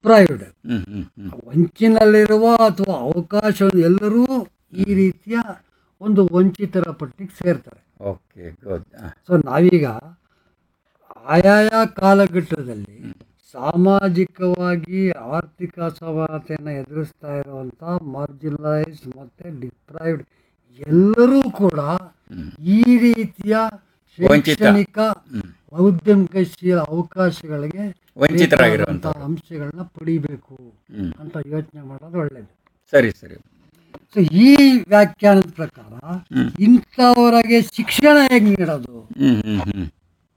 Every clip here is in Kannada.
ಡಿಪ್ರೈವ್ಡ್ ಹ್ಮ್ ಹ್ಮ್ ಹ್ಮ್ ವಂಚಿನಲ್ಲಿರುವ ಅಥವಾ ಅವಕಾಶ ಎಲ್ಲರೂ ಈ ರೀತಿಯ ಒಂದು ವಂಚಿತರ ಪಟ್ಟಿಗೆ ಸೇರ್ತಾರೆ ಓಕೆ ಗುಡ್ ಸೊ ನಾವೀಗ ಆಯಾಯ ಕಾಲಘಟ್ಟದಲ್ಲಿ ಸಾಮಾಜಿಕವಾಗಿ ಆರ್ಥಿಕ ಅಸಮಾನತೆಯನ್ನು ಎದುರಿಸ್ತಾ ಇರುವಂಥ ಮಾರ್ಜಿನಲೈಸ್ ಮತ್ತು ಡಿಪ್ರೈವ್ಡ್ ಎಲ್ಲರೂ ಕೂಡ ಈ ರೀತಿಯ ವಂಚಿತ. ಶೈಕ್ಷಣಿಕ ಹ್ಮ್. ಉದ್ಯಮಶೀಲ ಅವಕಾಶಗಳಿಗೆ ವಂಚಿತರಾಗಿರುವಂಥ ಬೇಕಾದಂಥ ಅಂಶಗಳನ್ನ ಪಡಿಬೇಕು ಹ್ಮ್ ಅಂತ ಯೋಚನೆ ಮಾಡೋದು ಒಳ್ಳೇದು ಸರಿ ಸರಿ ಸೊ ಈ ವ್ಯಾಖ್ಯಾನದ ಪ್ರಕಾರ ಹ್ಮ್. ಇಂಥವರಿಗೆ ಶಿಕ್ಷಣ ಹೇಗೆ ನೀಡೋದು ಹ್ಮ್ ಹ್ಮ್ ಹ್ಮ್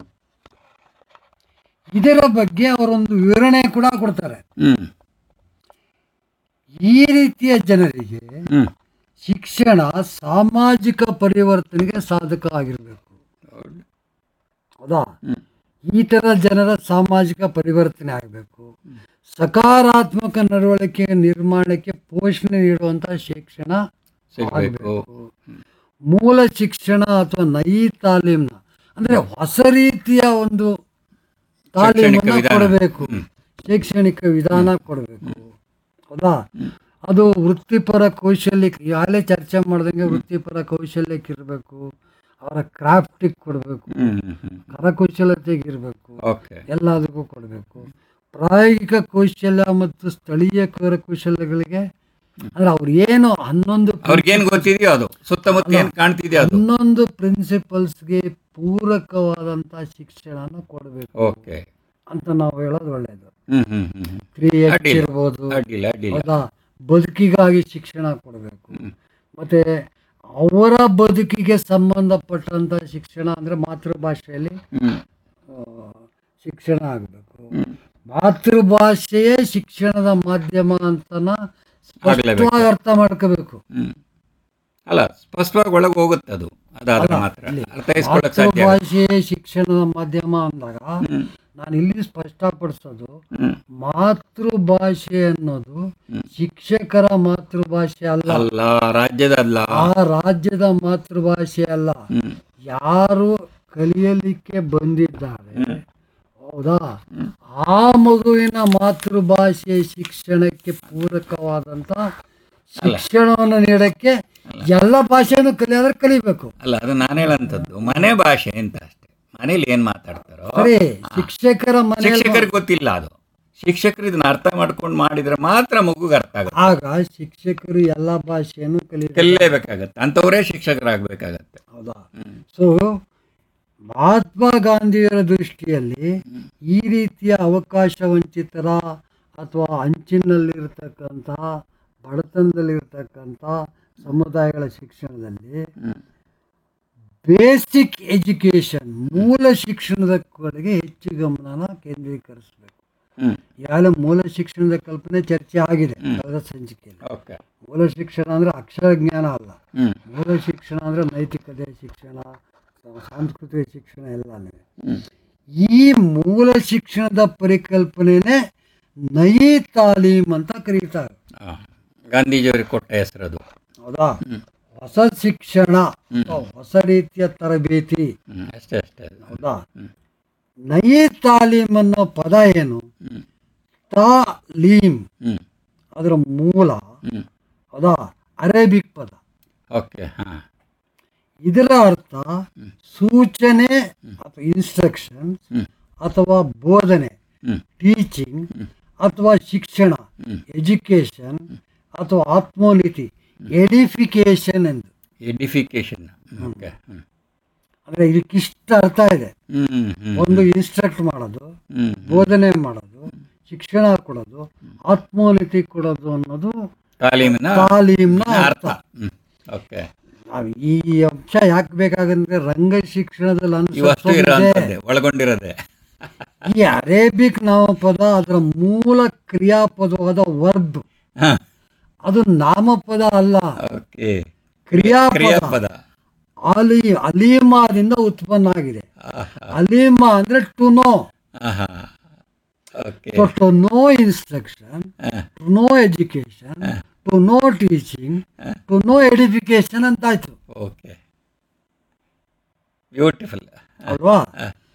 ಇದರ ಬಗ್ಗೆ ಅವರೊಂದು ವಿವರಣೆ ಕೂಡ ಕೊಡ್ತಾರೆ ಹ್ಮ್ ಈ ರೀತಿಯ ಜನರಿಗೆ ಹ್ಮ್ ಶಿಕ್ಷಣ ಸಾಮಾಜಿಕ ಪರಿವರ್ತನೆಗೆ ಸಾಧಕ ಆಗಿರಬೇಕು ಹೌದು. ಹೌದಾ ಹ್ಮ್. ಈ ಥರ ಜನರ ಸಾಮಾಜಿಕ ಪರಿವರ್ತನೆ ಆಗಬೇಕು ಸಕಾರಾತ್ಮಕ ನಡವಳಿಕೆ ನಿರ್ಮಾಣಕ್ಕೆ ಪೋಷಣೆ ನೀಡುವಂಥ ಶಿಕ್ಷಣ ಸಿಗ್ಬೇಕು ಆಗಬೇಕು ಮೂಲ ಶಿಕ್ಷಣ ಅಥವಾ ನೈ ತಾಲೀಮ್ನ ಅಂದ್ರೆ ಹೊಸ ರೀತಿಯ ಒಂದು ತಾಲೀಮನ್ನ ವಿಧಾನ. ಕೊಡಬೇಕು ಹ್ಮ್. ಶೈಕ್ಷಣಿಕ ವಿಧಾನ ಕೊಡಬೇಕು ಹೌದಾ ಅದು ವೃತ್ತಿಪರ ಕೌಶಲ್ಯಕ್ಕೆ ಈಗಾಗಲೇ ಚರ್ಚೆ ಮಾಡ್ದಂಗೆ ವೃತ್ತಿಪರ ಕೌಶಲ್ಯಕ್ಕೆ ಇರಬೇಕು ಅವರ ಕ್ರಾಫ್ಟಿಗೆ ಕೊಡಬೇಕು ಹ್ಮ್ ಹ್ಮ್ ಹ್ಮ್ ಕರಕುಶಲತೆಗೆ ಇರಬೇಕು ಓಕೆ ಎಲ್ಲದಕ್ಕೂ ಕೊಡಬೇಕು ಪ್ರಾಯೋಗಿಕ ಕೌಶಲ್ಯ ಮತ್ತು ಸ್ಥಳೀಯ ಕರಕುಶಲ್ಯಗಳಿಗೆ ಅಂದ್ರೆ ಅವ್ರು ಏನು ಹನ್ನೊಂದು ಅವ್ರಿಗೇನ್ ಗೊತ್ತಿದೆಯೋ ಅದು ಸುತ್ತಮುತ್ತ ಏನ್ ಕಾಣ್ತಿದೆಯೋ ಅದು ಹನ್ನೊಂದು ಪ್ರಿನ್ಸಿಪಲ್ಸ್ಗೆ ಪೂರಕವಾದಂತ ಶಿಕ್ಷಣನ ಕೊಡಬೇಕು ಓಕೆ ಅಂತ ನಾವು ಹೇಳೋದು ಒಳ್ಳೇದು ಹ್ಮ್ ಹ್ಮ್ ಹ್ಮ್ ಹ್ಮ್ ತ್ರೀ ಎಚ್ ಅಡ್ಡಿಲ್ಲ. ಇರ್ಬೋದು ಅಡ್ಡಿಲ್ಲ ಅಡ್ಡಿಲ್ಲ ಹೌದಾ ಬದುಕಿಗಾಗಿ ಶಿಕ್ಷಣ ಕೊಡಬೇಕು ಹ್ಮ್. ಮತ್ತೆ ಅವರ ಬದುಕಿಗೆ ಸಂಬಂಧಪಟ್ಟಂತ ಶಿಕ್ಷಣ ಅಂದ್ರೆ ಮಾತೃಭಾಷೆಯಲ್ಲಿ ಹ್ಮ್ ಆ, ಶಿಕ್ಷಣ ಆಗಬೇಕು ಹ್ಮ್. ಮಾತೃಭಾಷೆಯೇ ಶಿಕ್ಷಣದ ಮಾಧ್ಯಮ ಅಂತನ ಆಗ್ಲೇಬೇಕು. ಸ್ಪಷ್ಟವಾಗಿ ಅರ್ಥ ಮಾಡ್ಕೋಬೇಕು ಹ್ಮ್ ಅಲ್ಲ ಸ್ಪಷ್ಟವಾಗಿ ಒಳಗೆ ಹೋಗುತ್ತೆ ಅದು ಅದಾದ್ರೆ ಮಾತ್ರ ಇಲ್ಲಿ ಅರ್ಥೈಸ್ಕೊಳಕ್ ಸಾಧ್ಯ ಆಗುತ್ತೆ. ಮಾತೃಭಾಷೆಯೇ ಶಿಕ್ಷಣದ ಮಾಧ್ಯಮ ಅಂದಾಗ ಹ್ಮ್ ನಾನು ಇಲ್ಲಿ ಸ್ಪಷ್ಟಪಡಿಸೋದು ಹ್ಮ್ ಮಾತೃಭಾಷೆ ಅನ್ನೋದು ಶಿಕ್ಷಕರ ಮಾತೃಭಾಷೆ ಅಲ್ಲ ಅಲ್ಲ ರಾಜ್ಯದ ಅಲ್ಲ ಆ ರಾಜ್ಯದ ಮಾತೃಭಾಷೆ ಅಲ್ಲ ಹ್ಮ್ ಯಾರು ಕಲಿಯಲಿಕ್ಕೆ ಬಂದಿದ್ದಾರೆ ಹೌದಾ ಆ ಮಗುವಿನ ಮಾತೃಭಾಷೆ ಶಿಕ್ಷಣಕ್ಕೆ ಪೂರಕವಾದಂತ ಶಿಕ್ಷಣವನ್ನು ನೀಡಕ್ಕೆ ಎಲ್ಲ ಭಾಷೆಯನ್ನು ಕಲಿಯೋದ್ರೆ ಕಲಿಬೇಕು ಅಲ್ಲ ಅದು ನಾನು ಹೇಳಂತದ್ದು ಮನೆ ಭಾಷೆ ಅಂತ ಅಷ್ಟೇ ಮನೇಲಿ ಏನ್ ಮಾತಾಡ್ತಾರೋ ಸರಿ ಶಿಕ್ಷಕರ ಮನೆಯಲ್ಲಿ ಶಿಕ್ಷಕರಿಗೆ ಗೊತ್ತಿಲ್ಲ ಅದು ಶಿಕ್ಷಕರು ಇದನ್ನ ಅರ್ಥ ಮಾಡ್ಕೊಂಡು ಮಾಡಿದ್ರೆ ಮಾತ್ರ ಮಗುಗೆ ಅರ್ಥ ಆಗುತ್ತೆ ಆಗ ಶಿಕ್ಷಕರು ಎಲ್ಲ ಭಾಷೆಯನ್ನು ಕಲಿಬೇಕು ಕಲಿಯಲೇಬೇಕಾಗತ್ತೆ ಅಂಥವರೇ ಶಿಕ್ಷಕರಾಗಬೇಕಾಗತ್ತೆ ಹೌದಾ ಸೊ ಮಹಾತ್ಮ ಗಾಂಧಿಯವರ ದೃಷ್ಟಿಯಲ್ಲಿ ಈ ರೀತಿಯ ಅವಕಾಶ ವಂಚಿತರ ಅಥವಾ ಅಂಚಿನಲ್ಲಿರ್ತಕ್ಕಂತಹ ಬಡತನದಲ್ಲಿರ್ತಕ್ಕಂಥ ಸಮುದಾಯಗಳ ಶಿಕ್ಷಣದಲ್ಲಿ ಬೇಸಿಕ್ ಎಜುಕೇಶನ್ ಮೂಲ ಶಿಕ್ಷಣದ ಕಡೆಗೆ ಹೆಚ್ಚು ಗಮನನ ಕೇಂದ್ರೀಕರಿಸಬೇಕು ಹ್ಮ್ ಈಗಾಗಲೇ ಮೂಲ ಶಿಕ್ಷಣದ ಕಲ್ಪನೆ ಚರ್ಚೆ ಆಗಿದೆ ಕಳೆದ ಸಂಚಿಕೆಯಲ್ಲಿ ಓಕೆ ಮೂಲ ಶಿಕ್ಷಣ ಅಂದ್ರೆ ಅಕ್ಷರ ಜ್ಞಾನ ಅಲ್ಲ ಹ್ಮ್ ಮೂಲ ಶಿಕ್ಷಣ ಅಂದ್ರೆ ನೈತಿಕತೆ ಶಿಕ್ಷಣ ಸಾಂಸ್ಕೃತಿಕ ಶಿಕ್ಷಣ ಎಲ್ಲಾನು ಹ್ಮ್ ಈ ಮೂಲ ಶಿಕ್ಷಣದ ಪರಿಕಲ್ಪನೆನೇ ನೈ ತಾಲೀಮ್ ಅಂತ ಕರೀತಾರೆ ಆ, ಗಾಂಧೀಜಿಯವರಿಗೆ ಕೊಟ್ಟ ಹೆಸರದು ಹೌದಾ ಹೊಸ ಶಿಕ್ಷಣ ಅಥವಾ ಹೊಸ ರೀತಿಯ ತರಬೇತಿ ಹ್ಮ್ ಅಷ್ಟೇ ಅಷ್ಟೇ ಅದು. ಹೌದಾ ನೈ ತಾಲೀಮ್ ಅನ್ನೋ ಪದ ಏನು ಹ್ಮ್ ತಾಲೀಮ್ ಹ್ಮ್ ಅದರ ಮೂಲ ಹ್ಮ್ ಹೌದಾ ಅರೇಬಿಕ್ ಪದ ಓಕೆ ಹಾ ಇದರ ಅರ್ಥ ಸೂಚನೆ ಅಥವಾ ಇನ್ಸ್ಟ್ರಕ್ಷನ್ ಹ್ಮ್ ಅಥವಾ ಬೋಧನೆ ಹ್ಮ್ ಟೀಚಿಂಗ್ ಅಥವಾ ಶಿಕ್ಷಣ ಎಜುಕೇಶನ್ ಅಥವಾ ಆತ್ಮೋನ್ನತಿ ಎಡಿಫಿಕೇಶನ್ ಎಂದು ಎಡಿಫಿಕೇಶನ್ ಓಕೆ ಹ್ಮ್ ಅಂದ್ರೆ ಇದಕ್ಕಿಷ್ಟ ಅರ್ಥ ಇದೆ ಹ್ಮ್ ಹ್ಮ್ ಹ್ಮ್ ಒಂದು ಇನ್ಸ್ಟ್ರಕ್ಟ್ ಮಾಡೋದು ಹ್ಮ್ ಬೋಧನೆ ಮಾಡೋದು ಶಿಕ್ಷಣ ಕೊಡೋದು ಆತ್ಮೋನ್ನತಿ ಕೊಡೋದು ಅನ್ನೋದು ತಾಲೀಮಿನ ತಾಲೀಮ್ನ ಅರ್ಥ ಅರ್ಥ ಹ್ಮ್ ಓಕೆ ನಾವು ಈ ಅಂಶ ಯಾಕೆ ಬೇಕಾಗಂದ್ರೆ ರಂಗ ಶಿಕ್ಷಣದಲ್ಲಿ ಇವತ್ತು ಅನುಸರಿಸೋದಿದೆ ಇರೋಂಥದ್ದೇ ಒಳಗೊಂಡಿರೋದೆ ಈ ಅರೇಬಿಕ್ ನಾಮಪದ ಅದರ ಮೂಲ ಕ್ರಿಯಾಪದವಾದ ವರ್ಬ್ ಹಾ ಅದು ನಾಮಪದ ಅಲ್ಲ ಓಕೆ ಕ್ರಿಯಾಪದ ಕ್ರಿಯಾಪದ ಅಲಿ ಅಲೀಮಾದಿಂದ ಉತ್ಪನ್ನ ಆಗಿದೆ ಆಹಾ ಅಲೀಮಾ ಅಂದ್ರೆ ಟು ನೋ ಆಹಾ okay so to know instruction to know education to know teaching to know edification ಅಂತ ಆಯ್ತು ಓಕೆ ಬ್ಯೂಟಿಫುಲ್ ಅಲ್ವಾ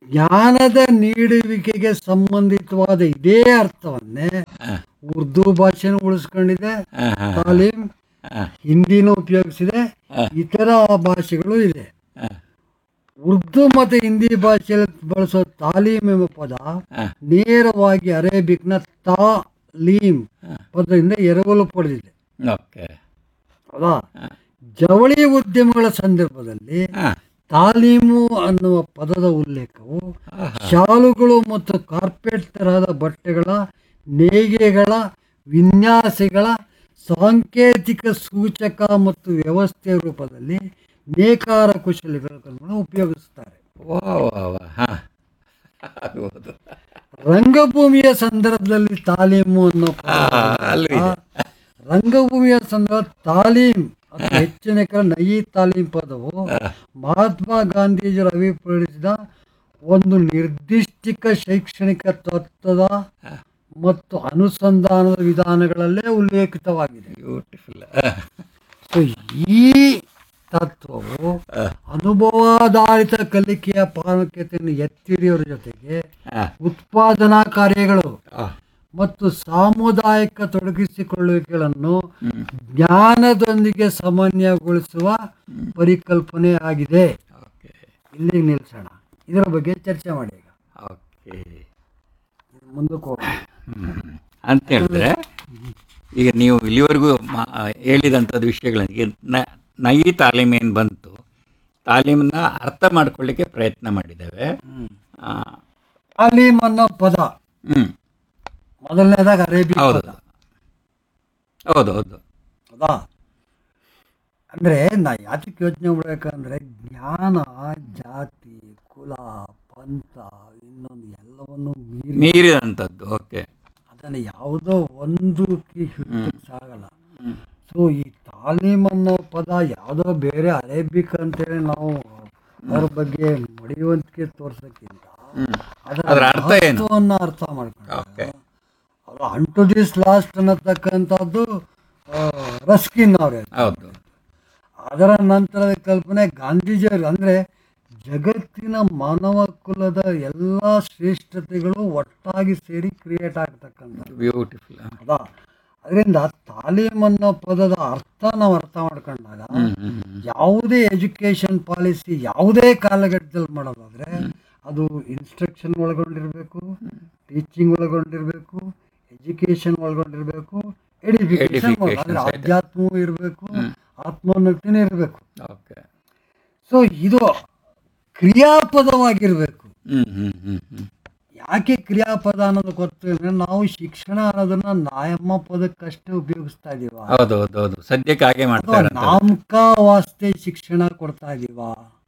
ಜ್ಞಾನದ ನೀಡುವಿಕೆಗೆ ಸಂಬಂಧಿತವಾದ ಇದೇ ಅರ್ಥವನ್ನೇ ಆ, ಉರ್ದು ಭಾಷೆನೂ ಉಳಿಸ್ಕೊಂಡಿದೆ ಆ, ಆ, ತಾಲೀಮ್ ಆ, ಹಿಂದಿನೂ ಉಪಯೋಗಿಸಿದೆ ಆ. ಇತರ ಭಾಷೆಗಳು ಇದೆ ಆ, ಉರ್ದು ಮತ್ತು ಹಿಂದಿ ಭಾಷೆಯಲ್ಲಿ ಬಳಸೋ ತಾಲೀಮ್ ಎಂಬ ಪದ ಆ, ನೇರವಾಗಿ ಅರೇಬಿಕ್ನ ತಾಲೀಮ್ ಪದದಿಂದ ಎರವಲು ಪಡೆದಿದೆ ಓಕೆ ಹೌದಾ ಜವಳಿ ಉದ್ಯಮಗಳ ಸಂದರ್ಭದಲ್ಲಿ ಆ, ತಾಲೀಮು ಅನ್ನುವ ಪದದ ಉಲ್ಲೇಖವು ಶಾಲುಗಳು ಮತ್ತು ಕಾರ್ಪೆಟ್ ತರಹದ ಬಟ್ಟೆಗಳ ನೇಯ್ಗೆಗಳ ವಿನ್ಯಾಸಗಳ ಸಾಂಕೇತಿಕ ಸೂಚಕ ಮತ್ತು ವ್ಯವಸ್ಥೆಯ ರೂಪದಲ್ಲಿ ನೇಕಾರ ಕುಶಲಿಗಳನ್ನು ಉಪಯೋಗಿಸುತ್ತಾರೆ ವಾ ವಾ ವಾ ಹಾ ಆಗ್ಬೋದು ರಂಗಭೂಮಿಯ ಸಂದರ್ಭದಲ್ಲಿ ತಾಲೀಮು ಅನ್ನೋ ಪದ ಆ, ಅಲ್ಲೂ ಇದೆ. ರಂಗಭೂಮಿಯ ಸಂದರ್ಭ ತಾಲೀಮ್ ಅಥವಾ ಹೆಚ್ಚಿನ ಕಡೆ ನಯಿ ತಾಲೀಮ್ ಪದವು ಮಹಾತ್ಮ ಗಾಂಧೀಜಿಯವರು ಅಭಿಪ್ರಾಯಿಸಿದ ಒಂದು ನಿರ್ದಿಷ್ಟ ಶೈಕ್ಷಣಿಕ ತತ್ವದ ಮತ್ತು ಅನುಸಂಧಾನದ ವಿಧಾನಗಳಲ್ಲೇ ಉಲ್ಲೇಖಿತವಾಗಿದೆ ಬ್ಯೂಟಿಫುಲ್ ಸೊ ಈ ತತ್ವವು ಅನುಭವಾಧಾರಿತ ಕಲಿಕೆಯ ಪ್ರಾಮುಖ್ಯತೆಯನ್ನು ಎತ್ತಿರಿಯೋರ ಜೊತೆಗೆ ಉತ್ಪಾದನಾ ಕಾರ್ಯಗಳು ಮತ್ತು ಸಾಮುದಾಯಿಕ ತೊಡಗಿಸಿಕೊಳ್ಳುವಿಕೆಗಳನ್ನು ಜ್ಞಾನದೊಂದಿಗೆ ಸಮನ್ವಯಗೊಳಿಸುವ ಪರಿಕಲ್ಪನೆ ಆಗಿದೆ ಓಕೆ ಇಲ್ಲಿಗೆ ನಿಲ್ಲಿಸೋಣ ಇದರ ಬಗ್ಗೆ ಚರ್ಚೆ ಮಾಡಿ ಈಗ ಓಕೆ ಮುಂದಕ್ಕೆ ಹೋಗೋಣ ಅಂತ ಹೇಳಿದ್ರೆ ಈಗ ನೀವು ಇಲ್ಲಿವರೆಗೂ ಮಾ- ಹೇಳಿದಂಥದ್ದು ವಿಷಯಗಳಿಗೆ ನ ನೈ ತಾಲೀಮೇನು ಬಂತು ತಾಲೀಮನ್ನ ಅರ್ಥ ಮಾಡ್ಕೊಳ್ಳಿಕ್ಕೆ ಪ್ರಯತ್ನ ಮಾಡಿದ್ದೇವೆ ಆ, ತಾಲೀಮ್ ಅನ್ನೋ ಪದ ಹ್ಮ್ ಮೊದಲನೇದಾಗ ಅರೇಬಿಕ್ ಹೌದು ಪದ ಹೌದು ಹೌದು ಹೌದಾ ಅಂದರೆ ನಾ ಯಾತಕ್ಕೆ ಯೋಚನೆ ಮಾಡ್ಬೇಕಂದ್ರೆ ಜ್ಞಾನ ಜಾತಿ ಕುಲ ಪಂಥ ಇನ್ನೊಂದು ಎಲ್ಲವನ್ನು ಮೀರಿ ಮೀರಿದಂಥದ್ದು ಓಕೆ ಅದನ್ನು ಯಾವುದೋ ಒಂದಕ್ಕೆ ಹಿಡಿದಕ್ಕೆ ಸಾಗಲ್ಲ ಸೊ ಈ ತಾಲೀಮ್ ಅನ್ನೋ ಪದ ಯಾವುದೋ ಬೇರೆ ಅರೇಬಿಕ್ ಅಂತೇಳಿ ನಾವು ಅವ್ರ ಬಗ್ಗೆ ಮಡಿಯುವಂತಿಕೆ ತೋರ್ಸೋಕ್ಕಿಂತ ಅದರ ಅದರ ಅರ್ಥ ಏನು? ಮಹತ್ವವನ್ನು ಅರ್ಥ ಮಾಡ್ಕೊಂಡು ಓಕೆ ಅವರು ಅನ್ ಟು ದಿಸ್ ಲಾಸ್ಟ್ ಅನ್ನತಕ್ಕಂಥದ್ದು ಆ, ರಸ್ಕಿನ್ ಅವರೇ ಹೌದು ಅದರ ನಂತರದ ಕಲ್ಪನೆ ಗಾಂಧೀಜಿಯವರು ಅಂದರೆ ಜಗತ್ತಿನ ಮಾನವ ಕುಲದ ಎಲ್ಲ ಶ್ರೇಷ್ಠತೆಗಳು ಒಟ್ಟಾಗಿ ಸೇರಿ ಕ್ರಿಯೇಟ್ ಆಗ್ತಕ್ಕಂಥದ್ದು ಬ್ಯೂಟಿಫುಲ್ ಹೌದಾ ಅದರಿಂದ ತಾಲೀಮ್ ಅನ್ನೋ ಪದದ ಅರ್ಥ ನಾವು ಅರ್ಥ ಮಾಡ್ಕೊಂಡಾಗ ಯಾವುದೇ ಎಜುಕೇಶನ್ ಪಾಲಿಸಿ ಯಾವುದೇ ಕಾಲಘಟ್ಟದಲ್ಲಿ ಮಾಡೋದಾದ್ರೆ ಅದು ಇನ್ಸ್ಟ್ರಕ್ಷನ್ ಒಳಗೊಂಡಿರಬೇಕು ಟೀಚಿಂಗ್ ಒಳಗೊಂಡಿರಬೇಕು ಎಜುಕೇಶನ್ ಒಳಗೊಂಡಿರಬೇಕು ಎಡಿಫಿಕೇಶನ್ Edification ಅಂದ್ರೆ ಸಹಿತ. ಆಧ್ಯಾತ್ಮವೂ ಇರಬೇಕು ಆತ್ಮೋನ್ನತಿನೂ ಇರಬೇಕು ಓಕೆ ಸೊ ಇದು ಕ್ರಿಯಾಪದವಾಗಿರಬೇಕು ಹ್ಮ್ ಹ್ಮ್ ಹ್ಮ್ ಹ್ಮ್ ಯಾಕೆ ಕ್ರಿಯಾಪದ ಅನ್ನೋದು ಗೊತ್ತು ಅಂದ್ರೆ ನಾವು ಶಿಕ್ಷಣ ಅನ್ನೋದನ್ನ ನಾಯಮ್ಮ ಪದಕ್ಕಷ್ಟೇ ಉಪಯೋಗಿಸ್ತಾ ಇದೀವ ಹೌದು ಹೌದು ಹೌದು ಸದ್ಯಕ್ಕೆ ಹಾಗೆ ಅಥವಾ ಮಾಡ್ತಾರೆ ಅಂತ ನಾಮಕ ವಾಸ್ತೆ ಶಿಕ್ಷಣ ಕೊಡ್ತಾ ಇದೀವ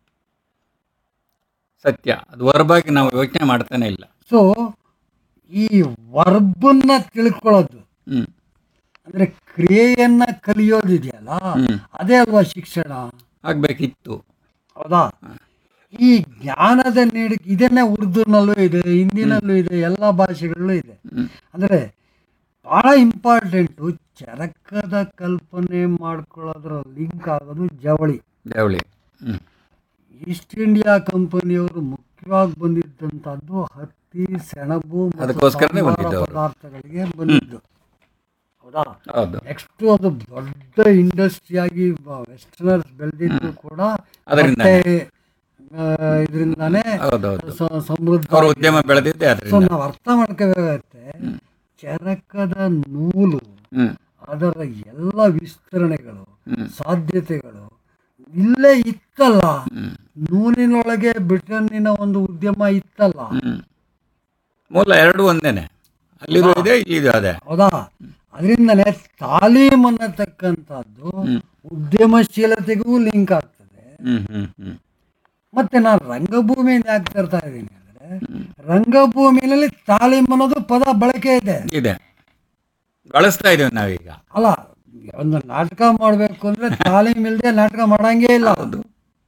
ಸತ್ಯ ಅದು ಹೊರಬಾಗಿ ನಾವು ಯೋಚನೆ ಮಾಡ್ತಾನೆ ಇಲ್ಲ ಸೊ ಈ ವರ್ಬನ್ನ ತಿಳ್ಕೊಳ್ಳೋದು ಹ್ಮ್ ಅಂದ್ರೆ ಕ್ರಿಯೆಯನ್ನ ಕಲಿಯೋದಿದೆಯಲ್ಲ ಹ್ಮ್. ಅದೇ ಅಲ್ವಾ ಶಿಕ್ಷಣ ಆಗ್ಬೇಕಿತ್ತು ಹೌದಾ ಈ ಜ್ಞಾನದ ನೀಡಿ ಇದನ್ನೇ ಉರ್ದುನಲ್ಲೂ ಇದೆ ಹಿಂದಿನಲ್ಲೂ ಇದೆ ಎಲ್ಲ ಭಾಷೆಗಳಲ್ಲೂ ಇದೆ ಹ್ಮ್. ಅಂದ್ರೆ ಬಹಳ ಇಂಪಾರ್ಟೆಂಟು ಚರಕದ ಕಲ್ಪನೆ ಮಾಡ್ಕೊಳ್ಳೋದ್ರ ಲಿಂಕ್ ಆಗೋದು ಜವಳಿ ಜವಳಿ ಹ್ಮ್ ಈಸ್ಟ್ ಇಂಡಿಯಾ ಕಂಪನಿಯವರು ಮುಖ್ಯವಾಗಿ ಬಂದಿದ್ದಂಥದ್ದು ಹತ್ತಿ ಸೆಣಬು ಮತ್ತು ಅದಕ್ಕೋಸ್ಕರನೇ ಸಂಬಾರ ಬಂದಿದ್ದು ಅವರು. ಪದಾರ್ಥಗಳಿಗೆ ಬಂದಿದ್ದು ಹೌದಾ ಹೌದು ನೆಕ್ಸ್ಟ್ ಅದು ದೊಡ್ಡ ಇಂಡಸ್ಟ್ರಿಯಾಗಿ ವೆಸ್ಟರ್ನರ್ಸ್ ಬೆಳೆದಿದ್ದು ಕೂಡ ಅದರಿಂದಾನೇ. ಇದರಿಂದಾನೇ ಹೌದೌದು ಸಮೃದ್ಧ ಅವ್ರ ಉದ್ಯಮ ಬೆಳೆದಿದ್ದೆ ಸೊ ಅದರಿಂದ ನಾವು ಅರ್ಥ ಮಾಡ್ಕೋಬೇಕಾಗತ್ತೆ ಚರಕದ ನೂಲು ಹ್ಮ್ ಅದರ ಎಲ್ಲ ವಿಸ್ತರಣೆಗಳು ಹ್ಮ್. ಸಾಧ್ಯತೆಗಳು ಇಲ್ಲೇ ಇತ್ತಲ್ಲ ಹ್ಮ್ ನೂಲಿನೊಳಗೆ ಬ್ರಿಟನ್ನಿನ ಒಂದು ಉದ್ಯಮ ಇತ್ತಲ್ಲ ಹ್ಮ್ ಮೂಲ ಎರಡು ಒಂದೇನೆ ಅಲ್ಲಿದು ಇದೆ ಇಲ್ಲಿದು ಅದೇ ಹೌದಾ ಅದರಿಂದನೇ ತಾಲೀಮ್ ಅನ್ನತಕ್ಕಂಥದ್ದು ಉದ್ಯಮಶೀಲತೆಗೂ ಲಿಂಕ್ ಆಗ್ತದೆ ಹ್ಮ್ ಹ್ಮ್ ಹ್ಮ್ ಮತ್ತೆ ನಾನು ರಂಗಭೂಮಿಯಿಂದ ಯಾಕೆ ತರ್ತಾ ಇದ್ದೀನಿ ಅಂದ್ರೆ ರಂಗಭೂಮಿನಲ್ಲಿ ತಾಲೀಮ್ ಅನ್ನೋದು ಪದ ಬಳಕೆ ಇದೆ ಇದೆ ಬಳಸ್ತಾ ಇದ್ದೇವೆ ನಾವೀಗ ಅಲ್ಲ ಒಂದು ನಾಟಕ ಮಾಡಬೇಕು ಅಂದ್ರೆ ತಾಲೀಮ್ ಇಲ್ಲದೆ ನಾಟಕ ಮಾಡಂಗೇ ಇಲ್ಲ ಹೌದು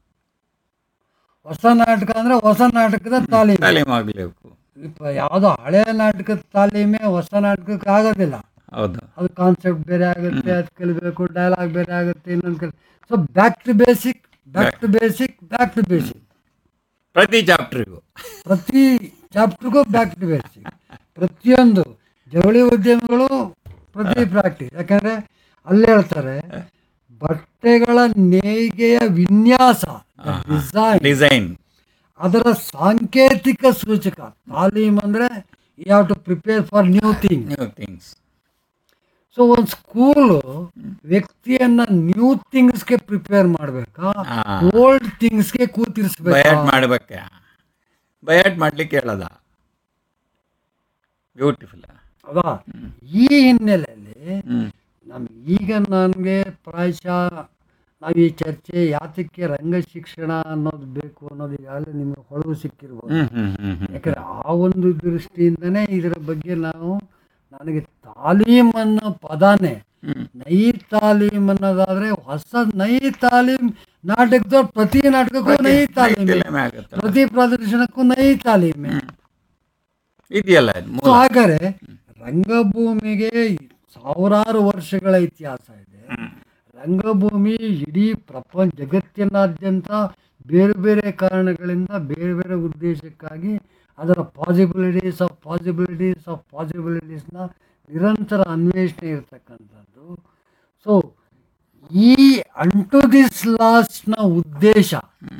ಹೊಸ ನಾಟಕ ಅಂದ್ರೆ ಹೊಸ ನಾಟಕದ ತಾಲೀಮ್ ತಾಲೀಮ್ ಆಗ್ಬೇಕು ಇಪ್ಪ ಯಾವುದೋ ಹಳೆ ನಾಟಕದ ತಾಲೀಮೇ ಹೊಸ ನಾಟಕಕ್ಕೆ ಆಗೋದಿಲ್ಲ ಹೌದು ಅದು ಕಾನ್ಸೆಪ್ಟ್ ಬೇರೆ ಆಗುತ್ತೆ ಅದು ಕಲಿಬೇಕು ಡೈಲಾಗ್ ಬೇರೆ ಆಗುತ್ತೆ ಇನ್ನೊಂದು ಕಲಿ so back to basic back to basic back to basic ಪ್ರತಿ ಚಾಪ್ಟ್ರಿಗೂ ಪ್ರತಿ ಚಾಪ್ಟರ್ಗೂ ಬ್ಯಾಕ್ ಟು ಬೇಸಿಕ್ ಪ್ರತಿಯೊಂದು ಜವಳಿ ಉದ್ಯಮಗಳು ಪ್ರತಿ ಪ್ರಾಕ್ಟೀಸ್ ಯಾಕಂದ್ರೆ ಅಲ್ಲಿ ಹೇಳ್ತಾರೆ ಬಟ್ಟೆಗಳ ನೇಯ್ಗೆಯ ವಿನ್ಯಾಸ ಡಿಸೈನ್ ಡಿಸೈನ್ ಅದರ ಸಾಂಕೇತಿಕ ಸೂಚಕ ತಾಲೀಮ್ ಅಂದ್ರೆ you have to prepare for new thing new things so ಒಂದು ಸ್ಕೂಲು ವ್ಯಕ್ತಿಯನ್ನ ನ್ಯೂ ಥಿಂಗ್ಸ್ಗೆ ಪ್ರಿಪೇರ್ ಮಾಡ್ಬೇಕಾ ಹಾ. ಓಲ್ಡ್ ಥಿಂಗ್ಸ್ಗೆ ಕೂತಿರ್ಸ್ಬೇಕಾ ಬಯಾಟ್ ಮಾಡ್ಬೇಕ ಬಯಾಟ್ ಮಾಡ್ಲಿಕ್ಕೆ ಹೇಳದ ಬ್ಯೂಟಿಫುಲ್ ಹೌದಾ ಈ ಹಿನ್ನೆಲೆಯಲ್ಲಿ ಹ್ಮ್ ನಮ್ಗೆ ಈಗ ನನಗೆ ಪ್ರಾಯಶಃ ನಾವು ಈ ಚರ್ಚೆ ಯಾತಕ್ಕೆ ರಂಗ ಶಿಕ್ಷಣ ಅನ್ನೋದು ಬೇಕು ಅನ್ನೋದು ಈಗಾಗಲೇ ನಿಮಗೆ ಹೊಳವು ಸಿಕ್ಕಿರ್ಬೋದು ಹ್ಮ್ ಹ್ಮ್ ಹ್ಮ್ ಹ್ಮ್ ಯಾಕಂದ್ರೆ ಆ ಒಂದು ದೃಷ್ಟಿಯಿಂದನೇ ಇದರ ಬಗ್ಗೆ ನಾವು ನನಗೆ ತಾಲೀಮ್ ಅನ್ನೋ ಪದಾನೇ ಹ್ಮ್. ನೈ ತಾಲೀಮ್ ಅನ್ನೋದಾದ್ರೆ ಹೊಸ ನೈ ತಾಲೀಮ್ ನಾಟಕದವ್ರು ಪ್ರತಿ ನಾಟಕಕ್ಕೂ ನೈ ತಾಲೀಮ್ ಕಡಿಮೆ ಆಗುತ್ತೆ ಪ್ರತಿ ಪ್ರದರ್ಶನಕ್ಕೂ ನೈ ತಾಲೀಮೆ ಇದೆಯಲ್ಲ ಇದು ಸೊ ಮೂಲ ಹಾಗಾದ್ರೆ ರಂಗಭೂಮಿಗೆ ಸಾವಿರಾರು ವರ್ಷಗಳ ಇತಿಹಾಸ ಇದೆ ರಂಗಭೂಮಿ ಇಡೀ ಪ್ರಪಂಚ ಜಗತ್ತಿನಾದ್ಯಂತ ಬೇರೆ ಬೇರೆ ಕಾರಣಗಳಿಂದ ಬೇರೆ ಬೇರೆ ಉದ್ದೇಶಕ್ಕಾಗಿ ಅದರ ಪಾಸಿಬಿಲಿಟೀಸ್ ಆಫ್ ಪಾಸಿಬಿಲಿಟೀಸ್ ಆಫ್ ಪಾಸಿಬಿಲಿಟೀಸ್ನ ನಿರಂತರ ಅನ್ವೇಷಣೆ ಇರತಕ್ಕಂಥದ್ದು ಸೊ ಈ ಅಂಟು ದಿಸ್ ಲಾಸ್ಟ್ನ ಉದ್ದೇಶ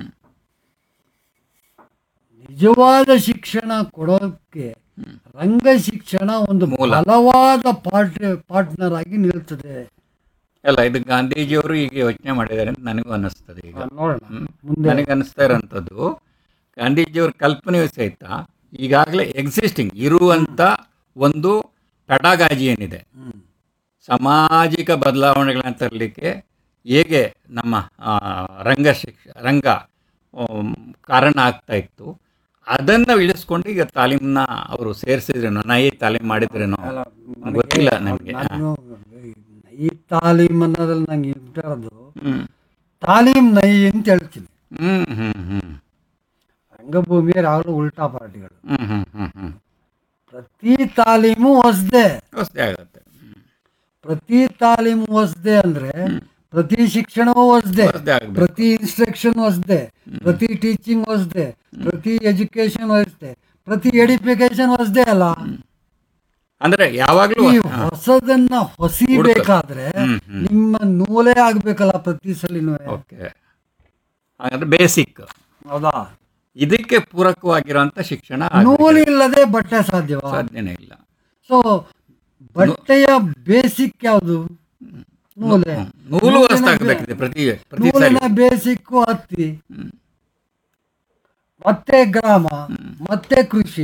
ನಿಜವಾದ ಶಿಕ್ಷಣ ಕೊಡೋಕ್ಕೆ ರಂಗ ಶಿಕ್ಷಣ ಒಂದು ಮೂಲ. ಬಲವಾದ ಪಾರ್ಟ್ ಪಾರ್ಟ್ನರ್ ಆಗಿ ನಿಲ್ತದೆ ಅಲ್ಲ ಇದು ಗಾಂಧೀಜಿಯವರು ಈಗ ಯೋಚನೆ ಮಾಡಿದ್ದಾರೆ ಅಂತ ನನಗೂ ಅನ್ನಿಸ್ತದೆ ಈಗ ನೋಡೋಣ ಹ್ಮ್. ಮುಂದೆ ನನಗೆ ಅನಿಸ್ತಾ ಇರೋಂಥದ್ದು ಗಾಂಧೀಜಿಯವ್ರ ಕಲ್ಪನೆಯೂ ಸಹಿತ ಈಗಾಗಲೇ ಎಕ್ಸಿಸ್ಟಿಂಗ್ ಇರುವಂಥ ಒಂದು ಪೆಡಗಾಜಿ ಏನಿದೆ ಹ್ಮ್. ಸಾಮಾಜಿಕ ಬದಲಾವಣೆಗಳನ್ನ ತರಲಿಕ್ಕೆ ಹೇಗೆ ನಮ್ಮ ಆ, ರಂಗ ಶಿಕ್ಷ ರಂಗ ಆಮ್, ಕಾರಣ ಆಗ್ತಾ ಇತ್ತು ಅದನ್ನು ಇಳಿಸ್ಕೊಂಡು ಈಗ ತಾಲೀಮ್ನ ಅವರು ಸೇರಿಸಿದ್ರೇನೋ ನೈ ತಾಲೀಮ್ ಮಾಡಿದ್ರೇನೋ ಅಲ್ಲ, ಗೊತ್ತಿಲ್ಲ ನನಗೆ ನಾನು ಈ ತಾಲೀಮ್ ಅನ್ನೋದ್ರಲ್ಲಿ ನಂಗೆ ಇರೋದು ಹ್ಮ್ ತಾಲೀಮ್ ನೈ ಅಂತ ಹೇಳ್ತೀನಿ ಹ್ಮ್ ಹ್ಮ್ ಹ್ಮ್ ರಂಗಭೂಮಿಯರು ಯಾವಾಗಲೂ ಉಲ್ಟಾ ಪಾರ್ಟಿಗಳು ಹ್ಮ್ ಹ್ಮ್ ಹ್ಮ್ ಹ್ಮ್ ಪ್ರತಿ ತಾಲೀಮು ಹೊಸದೇ ಹೊಸದೇ ಆಗುತ್ತೆ ಪ್ರತಿ ತಾಲೀಮು ಹೊಸದೇ ಅಂದ್ರೆ ಪ್ರತಿ ಶಿಕ್ಷಣವೂ ಹೊಸದೇ ಹೊಸದೇ ಆಗ್ಬೇಕು ಪ್ರತಿ ಇನ್ಸ್ಟ್ರಕ್ಷನ್ ಹೊಸದೇ ಪ್ರತಿ ಟೀಚಿಂಗ್ ಹೊಸದೇ ಪ್ರತಿ ಎಜುಕೇಶನ್ ಹೊಸದೇ ಪ್ರತಿ ಎಡಿಫಿಕೇಶನ್ ಹೊಸದೇ ಅಲ್ಲ ಅಂದ್ರೆ ಯಾವಾಗಲೂ ಈ ಹೊಸದನ್ನ ಹೊಸಿಬೇಕಾದ್ರೆ ಹ್ಮ್ ಹ್ಮ್ ನಿಮ್ಮ ನೂಲೇ ಆಗ್ಬೇಕಲ್ಲ ಪ್ರತಿ ಸಲಿನೂ ಓಕೆ ಹಾಗಾದ್ರೆ ಬೇಸಿಕ್ ಹೌದಾ ಇದಕ್ಕೆ ಪೂರಕವಾಗಿರುವಂತ ಶಿಕ್ಷಣ ಆಗ್ಬೇಕು. ನೂಲು ಇಲ್ಲದೆ ಬಟ್ಟೆ ಸಾಧ್ಯವಾ ಸಾಧ್ಯನೇ ಇಲ್ಲ ಸೊ ಬಟ್ಟೆಯ ಬೇಸಿಕ್ ಯಾವುದು ನೂಲೆ ಹ್ಮ್. ನೂಲು ಹೊಸ್ತಾಗಬೇಕಿದೆ ಪ್ರತಿ ಪ್ರತಿ ಸಾರಿ ನೂಲಿನ ಬೇಸಿಕ್ ಹತ್ತಿ ಹ್ಮ್. ಮತ್ತೆ ಗ್ರಾಮ ಮತ್ತೆ ಕೃಷಿ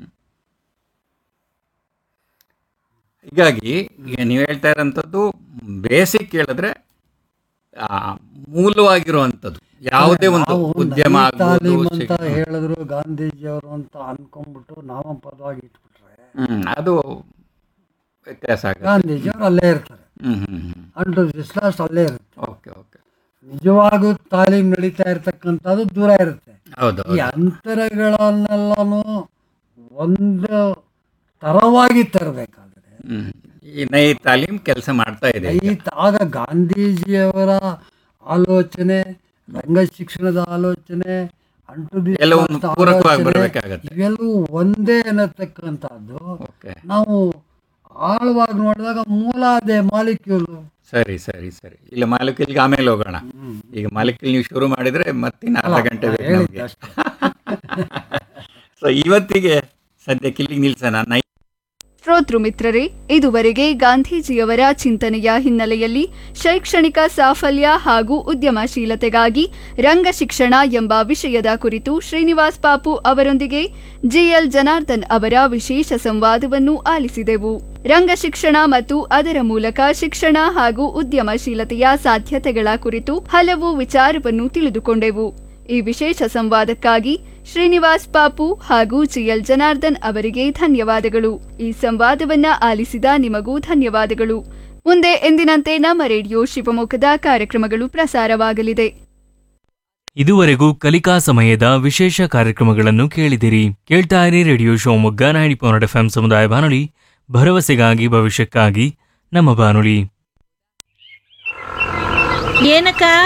ಹೀಗಾಗಿ ಈಗ ನೀವು ಹೇಳ್ತಾ ಇರೋಂಥದ್ದು ಬೇಸಿಕ್ ಹೇಳಿದ್ರೆ ಆ, ಮೂಲವಾಗಿರುವಂಥದ್ದು ಯಾವುದೇ ಒಂದು ನಾವು ಉದ್ಯಮ ನೈ ಆಗ್ಬೋದು ತಾಲೀಮ್ ಅಂತ ಶಿಕ್ಷಣ- ಹೇಳಿದ್ರು ಗಾಂಧೀಜಿಯವರು ಅಂತ ಅನ್ಕೊಂಡ್ಬಿಟ್ಟು ನಾಮಪದವಾಗಿ ಇಟ್ಬಿಟ್ರೆ ಹ್ಮ್ ಅದು ವ್ಯತ್ಯಾಸ ಆಗುತ್ತೆ ಗಾಂಧೀಜಿಯವರು ಅಲ್ಲೇ ಇರ್ತಾರೆ ಹ್ಮ್ ಹ್ಮ್ ಹ್ಮ್ ಅಂಟು ವಿಶ್ವಾಸ ಅಲ್ಲೇ ಇರುತ್ತೆ ಓಕೆ ಓಕೆ ನಿಜವಾಗೂ ತಾಲೀಮ್ ನಡೀತಾ ಇರ್ತಕ್ಕಂಥದ್ದು ದೂರ ಇರುತ್ತೆ ಹೌದು ಈ ಅಂತರಗಳನ್ನೆಲ್ಲನೂ ಒಂದು ತರವಾಗಿ ತರಬೇಕಾದ್ರೆ ಹ್ಮ್ ಈ ನೈ ತಾಲೀಮ್ ಕೆಲಸ ಮಾಡ್ತಾ ಇದೆ ಈ ಆಗ ಗಾಂಧೀಜಿಯವರ ಆಲೋಚನೆ ರಂಗ ಶಿಕ್ಷಣದ ಆಲೋಚನೆ ಅಂಟು ದಿಸ್ ಎಲ್ಲವನ್ನು ಲಾಸ್ಟ್ ಪೂರಕವಾಗಿ ಆಲೋಚನೆ, ಬರಬೇಕಾಗತ್ತೆ ಇವೆಲ್ಲವೂ ಒಂದೇ ಅನ್ನತಕ್ಕಂಥದ್ದು ಓಕೆ ನಾವು ಆಳವಾಗಿ ನೋಡಿದಾಗ ಮೂಲ ಅದೇ ಮಾಲಿಕ್ಯೂಲು ಸರಿ ಸರಿ ಸರಿ ಇಲ್ಲ ಮಾಲಿಕಲ್ಗೆ ಆಮೇಲೆ ಹೋಗೋಣ ಈಗ ಮಾಲಿಕಲ್ ನೀವು ಶುರು ಮಾಡಿದ್ರೆ ಮತ್ತಿನ್ನ ಅರ್ಧ ಗಂಟೆ ಬೇಕು ನಮಗೆ ಅಷ್ಟೇ ಸೊ ಇವತ್ತಿಗೆ ಸದ್ಯಕ್ಕೆ ಇಲ್ಲಿಗೆ ನಿಲ್ಸೋಣ ನೈ ಶ್ರೋತೃ ಮಿತ್ರರೇ ಇದುವರೆಗೆ ಗಾಂಧೀಜಿಯವರ ಚಿಂತನೆಯ ಹಿನ್ನೆಲೆಯಲ್ಲಿ ಶೈಕ್ಷಣಿಕ ಸಾಫಲ್ಯ ಹಾಗೂ ಉದ್ಯಮಶೀಲತೆಗಾಗಿ ರಂಗ ಶಿಕ್ಷಣ ಎಂಬ ವಿಷಯದ ಕುರಿತು ಶ್ರೀನಿವಾಸ್ ಪಾಪು ಅವರೊಂದಿಗೆ ಜಿಎಲ್ ಜನಾರ್ದನ್ ಅವರ ವಿಶೇಷ ಸಂವಾದವನ್ನು ಆಲಿಸಿದೆವು ರಂಗ ಶಿಕ್ಷಣ ಮತ್ತು ಅದರ ಮೂಲಕ ಶಿಕ್ಷಣ ಹಾಗೂ ಉದ್ಯಮಶೀಲತೆಯ ಸಾಧ್ಯತೆಗಳ ಕುರಿತು ಹಲವು ವಿಚಾರವನ್ನು ತಿಳಿದುಕೊಂಡೆವು ಈ ವಿಶೇಷ ಸಂವಾದಕ್ಕಾಗಿ ಶ್ರೀನಿವಾಸ್ ಪಾಪು ಹಾಗೂ ಜಿಎಲ್ ಜನಾರ್ದನ್ ಅವರಿಗೆ ಧನ್ಯವಾದಗಳು ಈ ಸಂವಾದವನ್ನ ಆಲಿಸಿದ ನಿಮಗೂ ಧನ್ಯವಾದಗಳು ಮುಂದೆ ಎಂದಿನಂತೆ ನಮ್ಮ ರೇಡಿಯೋ ಶಿವಮೊಗ್ಗದ ಕಾರ್ಯಕ್ರಮಗಳು ಪ್ರಸಾರವಾಗಲಿದೆ ಇದುವರೆಗೂ ಕಲಿಕಾ ಸಮಯದ ವಿಶೇಷ ಕಾರ್ಯಕ್ರಮಗಳನ್ನು ಕೇಳಿದಿರಿ ಕೇಳ್ತಾ ಇರಿ radio Shivamogga ninety point F ಸಮುದಾಯ ಬಾನುಲಿ ಭರವಸೆಗಾಗಿ ಭವಿಷ್ಯಕ್ಕಾಗಿ ನಮ್ಮ ಬಾನುಲಿ ಏನಕ್ಕ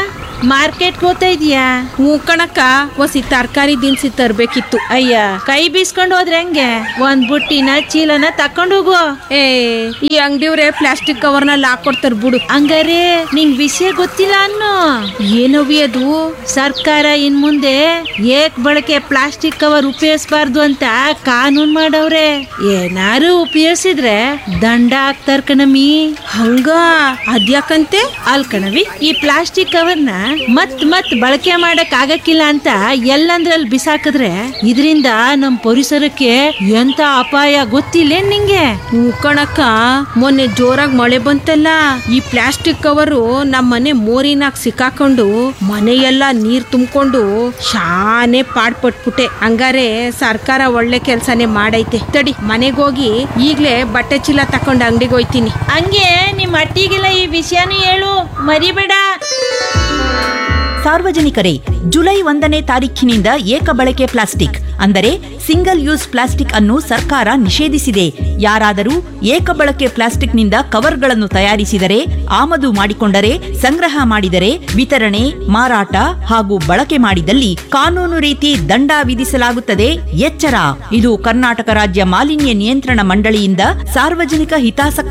ಮಾರ್ಕೆಟ್ ಹೋಗ್ತಾ ಇದೀಯಾ ಹ್ಞೂ ಕಣಕ್ಕ ಒಸಿ ತರಕಾರಿ ದಿನಸಿ ತರ್ಬೇಕಿತ್ತು ಅಯ್ಯ ಕೈ ಬೀಸ್ಕೊಂಡು ಹೋದ್ರೆ ಹೆಂಗೆ ಒಂದ್ ಬುಟ್ಟಿನ ಚೀಲನ ತಕೊಂಡು ಹೋಗು ಏ ಈ ಅಂಗಡಿಯವ್ರೆ ಪ್ಲಾಸ್ಟಿಕ್ ಕವರ್ನಲ್ಲಿ ಹಾಕೊಡ್ತಾರ ಬಿಡು ಹಂಗಾರೆ ನಿಂಗ್ ವಿಷಯ ಗೊತ್ತಿಲ್ಲ ಅನ್ನೋ ಏನವಿ ಅದು ಸರ್ಕಾರ ಇನ್ ಮುಂದೆ ಏಕ್ ಬಳಕೆ ಪ್ಲಾಸ್ಟಿಕ್ ಕವರ್ ಉಪಯೋಗಿಸಬಾರ್ದು ಅಂತ ಕಾನೂನ್ ಮಾಡವ್ರೆ ಏನಾರು ಉಪಯೋಗಿಸಿದ್ರೆ ದಂಡ ಹಾಕ್ತಾರ ಕಣಮಿ ಹಂಗ ಅದ್ಯಾಕಂತೆ ಅಲ್ ಕಣವಿ ಈ ಪ್ಲಾಸ್ಟಿಕ್ ಕವರ್ನ ಮತ್ ಮತ್ ಬಳಕೆ ಮಾಡಕ್ ಆಗಕ್ಕಿಲ್ಲ ಅಂತ ಎಲ್ಲಂದ್ರಲ್ಲಿ ಬಿಸಾಕಿದ್ರೆ ಇದರಿಂದ ನಮ್ ಪರಿಸರಕ್ಕೆ ಎಂತ ಅಪಾಯ ಗೊತ್ತಿಲ್ಲ ನಿಂಗೆ ಹ್ಞೂ ಕಣಕ್ಕ ಮೊನ್ನೆ ಜೋರಾಗಿ ಮಳೆ ಬಂತಲ್ಲ ಈ ಪ್ಲಾಸ್ಟಿಕ್ ಕವರು ನಮ್ಮ ಮನೆ ಮೋರಿನಾಗ ಸಿಕ್ಕಾಕೊಂಡು ಮನೆಯೆಲ್ಲ ನೀರ್ ತುಂಬಿಕೊಂಡು ಶಾನೆ ಪಾಡ್ಪಟ್ಬಿಟ್ಟೆ ಹಂಗಾರೆ ಸರ್ಕಾರ ಒಳ್ಳೆ ಕೆಲ್ಸನೇ ಮಾಡೈತೆ ತಡಿ ಮನೆಗೋಗಿ ಈಗ್ಲೇ ಬಟ್ಟೆ ಚೀಲ ತಕೊಂಡು ಅಂಗಡಿಗೆ ಹೋಯ್ತೀನಿ ಹಂಗೆ ನಿಮ್ ಅಟ್ಟಿಗೆಲ್ಲ ಈ ವಿಷಯನೂ ಹೇಳು ಮರಿಬೇಡ ಸಾರ್ವಜನಿಕರೇ ಜುಲೈ ಒಂದನೇ ತಾರೀಖಿನಿಂದ ಏಕ ಬಳಕೆ ಪ್ಲಾಸ್ಟಿಕ್ ಅಂದರೆ ಸಿಂಗಲ್ ಯೂಸ್ ಪ್ಲಾಸ್ಟಿಕ್ ಅನ್ನು ಸರ್ಕಾರ ನಿಷೇಧಿಸಿದೆ ಯಾರಾದರೂ ಏಕ ಬಳಕೆ ಪ್ಲಾಸ್ಟಿಕ್ನಿಂದ ಕವರ್ಗಳನ್ನು ತಯಾರಿಸಿದರೆ ಆಮದು ಮಾಡಿಕೊಂಡರೆ ಸಂಗ್ರಹ ಮಾಡಿದರೆ ವಿತರಣೆ ಮಾರಾಟ ಹಾಗೂ ಬಳಕೆ ಮಾಡಿದಲ್ಲಿ ಕಾನೂನು ರೀತಿ ದಂಡ ವಿಧಿಸಲಾಗುತ್ತದೆ ಎಚ್ಚರ ಇದು ಕರ್ನಾಟಕ ರಾಜ್ಯ ಮಾಲಿನ್ಯ ನಿಯಂತ್ರಣ ಮಂಡಳಿಯಿಂದ ಸಾರ್ವಜನಿಕ ಹಿತಾಸಕ್ತಿ